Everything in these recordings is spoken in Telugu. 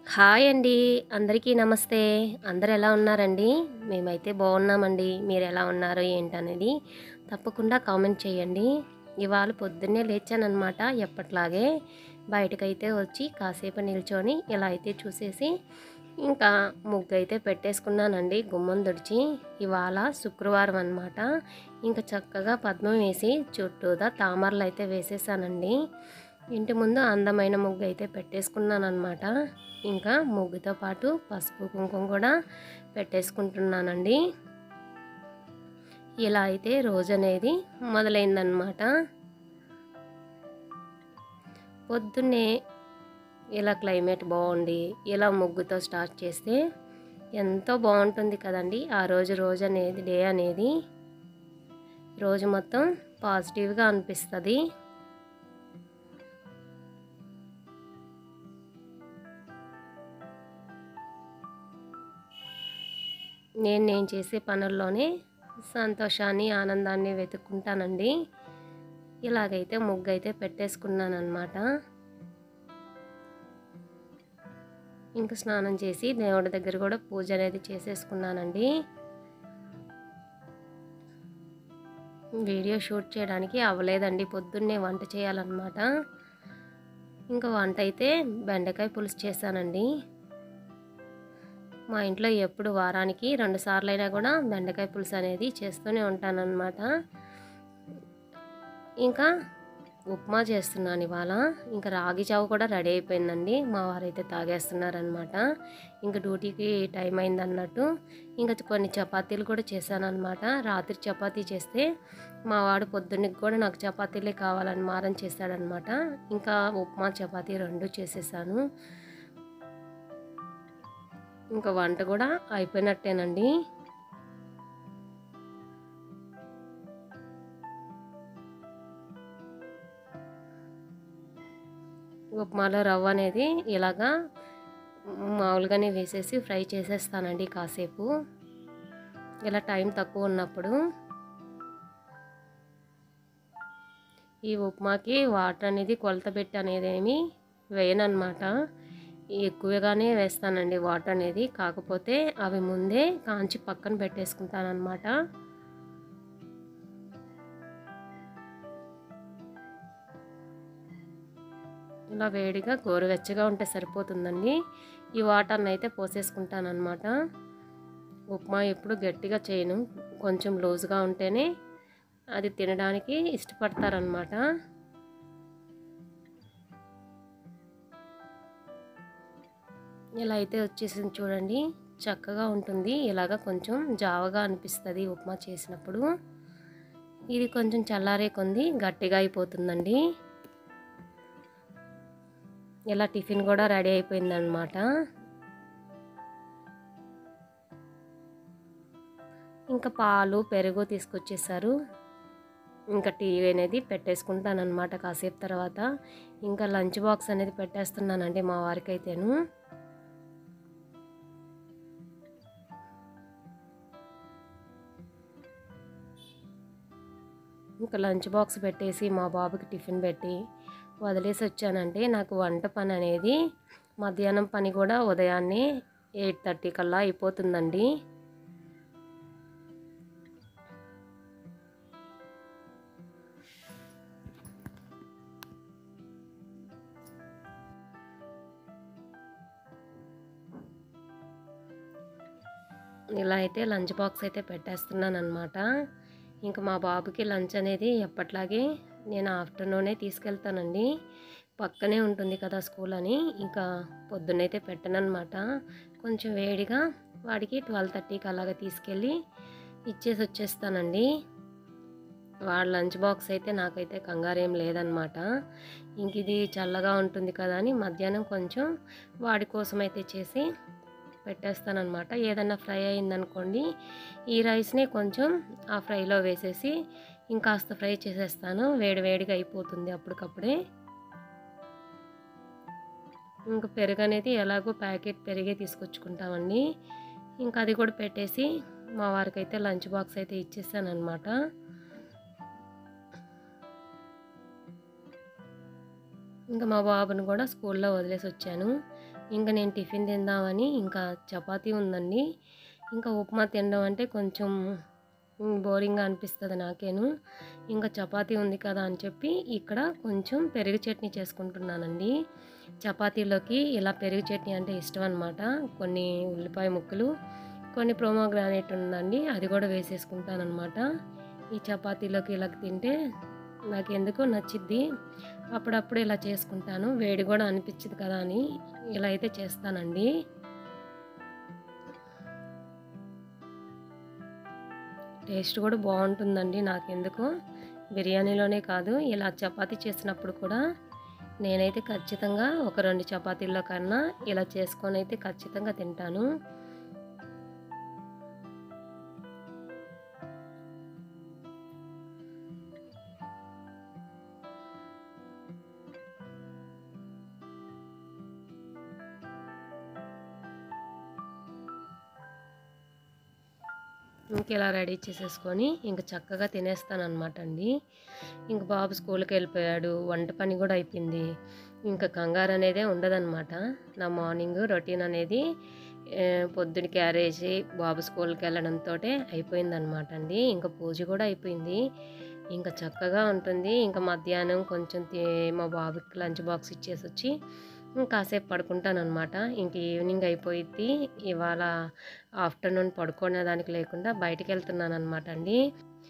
హాయ్ అండి అందరికీ నమస్తే అందరు ఎలా ఉన్నారండి మేమైతే బాగున్నామండి మీరు ఎలా ఉన్నారో ఏంటనేది తప్పకుండా కామెంట్ చేయండి ఇవాళ పొద్దున్నే లేచానమాట ఎప్పట్లాగే బయటకైతే వచ్చి కాసేపు నిల్చొని ఇలా అయితే చూసేసి ఇంకా ముగ్గు అయితే పెట్టేసుకున్నానండి గుమ్మం దుడిచి ఇవాళ శుక్రవారం అనమాట ఇంకా చక్కగా పద్మం వేసి చుట్టూదా తామరలు అయితే వేసేసానండి ఇంటి ముందు అందమైన ముగ్గు అయితే పెట్టేసుకున్నాను అనమాట ఇంకా ముగ్గుతో పాటు పసుపు కుంకుమ కూడా పెట్టేసుకుంటున్నానండి ఇలా అయితే రోజు అనేది మొదలైందనమాట పొద్దున్నే ఇలా క్లైమేట్ బాగుండి ఇలా ముగ్గుతో స్టార్ట్ చేస్తే ఎంతో బాగుంటుంది కదండి ఆ రోజు రోజు అనేది డే అనేది రోజు మొత్తం పాజిటివ్గా అనిపిస్తుంది నేను నేను చేసే పనుల్లోనే సంతోషాన్ని ఆనందాన్ని వెతుక్కుంటానండి ఇలాగైతే ముగ్గు అయితే పెట్టేసుకున్నాను అనమాట ఇంకా స్నానం చేసి దేవుడి దగ్గర కూడా పూజ అనేది చేసేసుకున్నానండి వీడియో షూట్ చేయడానికి అవ్వలేదండి పొద్దున్నే వంట చేయాలన్నమాట ఇంకా వంట అయితే బెండకాయ పులుసు చేశానండి మా ఇంట్లో ఎప్పుడు వారానికి రెండు సార్లు అయినా కూడా బెండకాయ పులుసు అనేది చేస్తూనే ఉంటానన్నమాట ఇంకా ఉప్మా చేస్తున్నాను ఇవాళ ఇంకా రాగి చావు కూడా రెడీ అయిపోయిందండి మా వారైతే తాగేస్తున్నారనమాట ఇంకా డ్యూటీకి టైం అయింది అన్నట్టు ఇంకా కొన్ని చపాతీలు కూడా చేశానమాట రాత్రి చపాతీ చేస్తే మా వాడు పొద్దున్నకి కూడా నాకు చపాతీలే కావాలని మారం చేశాడనమాట ఇంకా ఉప్మా చపాతీ రెండు చేసేసాను ఇంకా వంట కూడా అయిపోయినట్టేనండి ఉప్మాలో రవ్వ అనేది ఇలాగా మామూలుగానే వేసేసి ఫ్రై చేసేస్తానండి కాసేపు ఇలా టైం తక్కువ ఉన్నప్పుడు ఈ ఉప్మాకి వాటర్ అనేది కొలత పెట్టి అనేది ఏమి వేయనమాట ఎక్కువగానే వేస్తానండి వాటర్ అనేది కాకపోతే అవి ముందే కాంచి పక్కన పెట్టేసుకుంటానమాట ఇలా వేడిగా గోరువెచ్చగా ఉంటే సరిపోతుందండి ఈ వాటర్ని అయితే పోసేసుకుంటానమాట ఉప్మా ఎప్పుడు గట్టిగా చేయను కొంచెం లూజ్గా ఉంటేనే అది తినడానికి ఇష్టపడతారనమాట ఇలా అయితే వచ్చేసింది చూడండి చక్కగా ఉంటుంది ఇలాగ కొంచెం జావగా అనిపిస్తుంది ఉప్మా చేసినప్పుడు ఇది కొంచెం చల్లారే కొంది గట్టిగా అయిపోతుందండి ఇలా టిఫిన్ కూడా రెడీ అయిపోయిందనమాట ఇంకా పాలు పెరుగు తీసుకొచ్చేసారు ఇంకా టీవీ అనేది పెట్టేసుకుంటాను అనమాట కాసేపు తర్వాత ఇంకా లంచ్ బాక్స్ అనేది పెట్టేస్తున్నానండి మా వారికి అయితేను ఇంకా లంచ్ బాక్స్ పెట్టేసి మా బాబుకి టిఫిన్ పెట్టి వదిలేసి వచ్చానంటే నాకు వంట పని అనేది మధ్యాహ్నం పని కూడా ఉదయాన్నే ఎయిట్ థర్టీ కల్లా అయిపోతుందండి ఇలా అయితే లంచ్ బాక్స్ అయితే పెట్టేస్తున్నాను అనమాట ఇంకా మా బాబుకి లంచ్ అనేది ఎప్పట్లాగే నేను ఆఫ్టర్నూనే తీసుకెళ్తానండి పక్కనే ఉంటుంది కదా స్కూల్ అని ఇంకా పొద్దున్నైతే పెట్టనమాట కొంచెం వేడిగా వాడికి ట్వెల్వ్ థర్టీకి అలాగ తీసుకెళ్ళి ఇచ్చేసి వచ్చేస్తానండి వాడి లంచ్ బాక్స్ అయితే నాకైతే కంగారు ఏం లేదనమాట ఇంక ఇది చల్లగా ఉంటుంది కదా అని మధ్యాహ్నం కొంచెం వాడి కోసం అయితే చేసి పెట్టేస్తానమాట ఏదన్నా ఫ్రై అయిందనుకోండి ఈ రైస్ని కొంచెం ఆ ఫ్రైలో వేసేసి ఇంకాస్త ఫ్రై చేసేస్తాను వేడి వేడిగా అయిపోతుంది అప్పటికప్పుడే ఇంకా పెరుగు అనేది ఎలాగో ప్యాకెట్ పెరిగే తీసుకొచ్చుకుంటామండి ఇంకా అది కూడా పెట్టేసి మా వారికి అయితే లంచ్ బాక్స్ అయితే ఇచ్చేసాను అనమాట ఇంకా మా బాబుని కూడా స్కూల్లో వదిలేసి వచ్చాను ఇంకా నేను టిఫిన్ తిందామని ఇంకా చపాతీ ఉందండి ఇంకా ఉప్మా తినడం అంటే కొంచెం బోరింగ్గా అనిపిస్తుంది నాకేను ఇంకా చపాతీ ఉంది కదా అని చెప్పి ఇక్కడ కొంచెం పెరుగు చట్నీ చేసుకుంటున్నానండి చపాతీలోకి ఇలా పెరుగు చట్నీ అంటే ఇష్టం అనమాట కొన్ని ఉల్లిపాయ ముక్కలు కొన్ని ప్రోమో గ్రానైట్ ఉందండి అది కూడా వేసేసుకుంటానమాట ఈ చపాతీలోకి ఇలా తింటే నాకు ఎందుకో నచ్చిద్ది అప్పుడప్పుడు ఇలా చేసుకుంటాను వేడి కూడా అనిపించదు కదా అని ఇలా అయితే చేస్తానండి టేస్ట్ కూడా బాగుంటుందండి నాకెందుకో బిర్యానీలోనే కాదు ఇలా చపాతీ చేసినప్పుడు కూడా నేనైతే ఖచ్చితంగా ఒక రెండు చపాతీల్లో కన్నా ఇలా చేసుకొని అయితే ఖచ్చితంగా తింటాను ఇంక ఇలా రెడీ చేసేసుకొని ఇంక చక్కగా తినేస్తాను అనమాట అండి ఇంక బాబు స్కూల్కి వెళ్ళిపోయాడు వంట పని కూడా అయిపోయింది ఇంకా కంగారు అనేదే ఉండదన్నమాట నా మార్నింగ్ రొటీన్ అనేది ఏ, పొద్దున క్యారేజీ బాబు స్కూల్కి వెళ్ళడంతో అయిపోయిందనమాట అండి ఇంకా పూజ కూడా అయిపోయింది ఇంకా చక్కగా ఉంటుంది ఇంకా మధ్యాహ్నం కొంచెం తి- మా బాబుకి లంచ్ బాక్స్ ఇచ్చేసి వచ్చి ఇంకా కాసేపు పడుకుంటాను అనమాట ఇంక ఈవినింగ్ అయిపోయిద్ది ఇవాళ ఆఫ్టర్నూన్ పడుకునే దానికి లేకుండా బయటికి వెళ్తున్నాను అనమాట అండి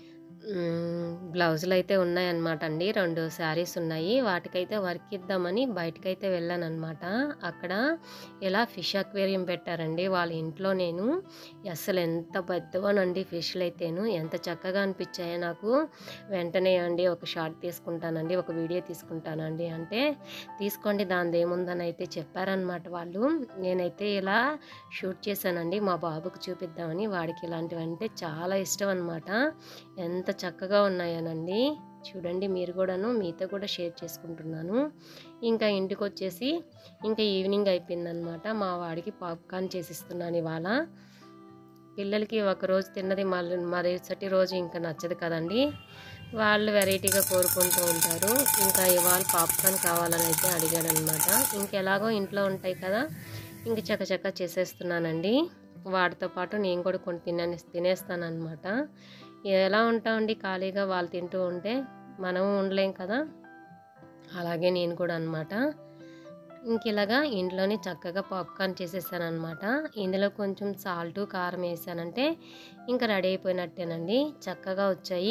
మ్మ్, బ్లౌజులు అయితే ఉన్నాయన్నమాట అండి రెండు శారీస్ ఉన్నాయి వాటికైతే వర్క్ ఇద్దామని బయటకైతే వెళ్ళాను అనమాట అక్కడ ఇలా ఫిష్ అక్వేరియం పెట్టారండి వాళ్ళ ఇంట్లో నేను అసలు ఎంత పెద్దవనండి ఫిష్లు అయితేను ఎంత చక్కగా అనిపించాయో నాకు వెంటనే అండి ఒక షార్ట్ తీసుకుంటానండి ఒక వీడియో తీసుకుంటానండి అంటే తీసుకోండి దాని ఏముందని అయితే చెప్పారనమాట వాళ్ళు నేనైతే ఇలా షూట్ చేశానండి మా బాబుకు చూపిద్దామని వాడికి ఇలాంటివి అంటే చాలా ఇష్టం అనమాట ఎంత చక్కగా ఉన్నాయనండి చూడండి మీరు కూడాను మీతో కూడా షేర్ చేసుకుంటున్నాను ఇంకా ఇంటికి వచ్చేసి ఇంకా ఈవినింగ్ అయిపోయిందనమాట మా వాడికి పాప్కార్న్ చేసిస్తున్నాను ఇవాళ పిల్లలకి ఒక రోజు తిన్నది మళ్ళీ మరుసటి రోజు ఇంకా నచ్చదు కదండి వాళ్ళు వెరైటీగా కోరుకుంటూ ఉంటారు ఇంకా ఇవాళ పాప్కార్న్ కావాలని అయితే అడిగాడు అనమాట ఇంకెలాగో ఇంట్లో ఉంటాయి కదా ఇంక చకచక చేసేస్తున్నానండి వాటితో పాటు నేను కూడా కొన్ని తినే తినేస్తానమాట ఎలా ఉంటామండి ఖాళీగా వాళ్ళు తింటూ ఉంటే మనం ఉండలేం కదా అలాగే నేను కూడా అనమాట ఇంక ఇలాగా ఇంట్లోనే చక్కగా పాప్కార్న్ చేసేసాను అనమాట ఇందులో కొంచెం సాల్ట్ కారం వేసానంటే ఇంకా రెడీ అయిపోయినట్టేనండి చక్కగా వచ్చాయి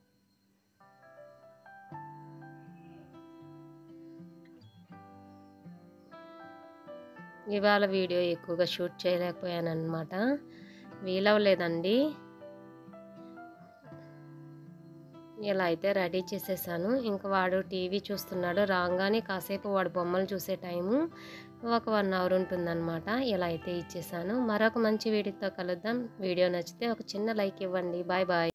ఇవాళ వీడియో ఎక్కువగా షూట్ చేయలేకపోయాను అనమాట వీలవలేదండి ఇలా అయితే రెడీ చేసేసాను ఇంకా వాడు టీవీ చూస్తున్నాడు రాగానే కాసేపు వాడు బొమ్మలు చూసే టైము ఒక వన్ అవర్ ఉంటుందన్నమాట ఇలా అయితే ఇచ్చేసాను మరొక మంచి వీడియోతో కలుద్దాం వీడియో నచ్చితే ఒక చిన్న లైక్ ఇవ్వండి బాయ్ బాయ్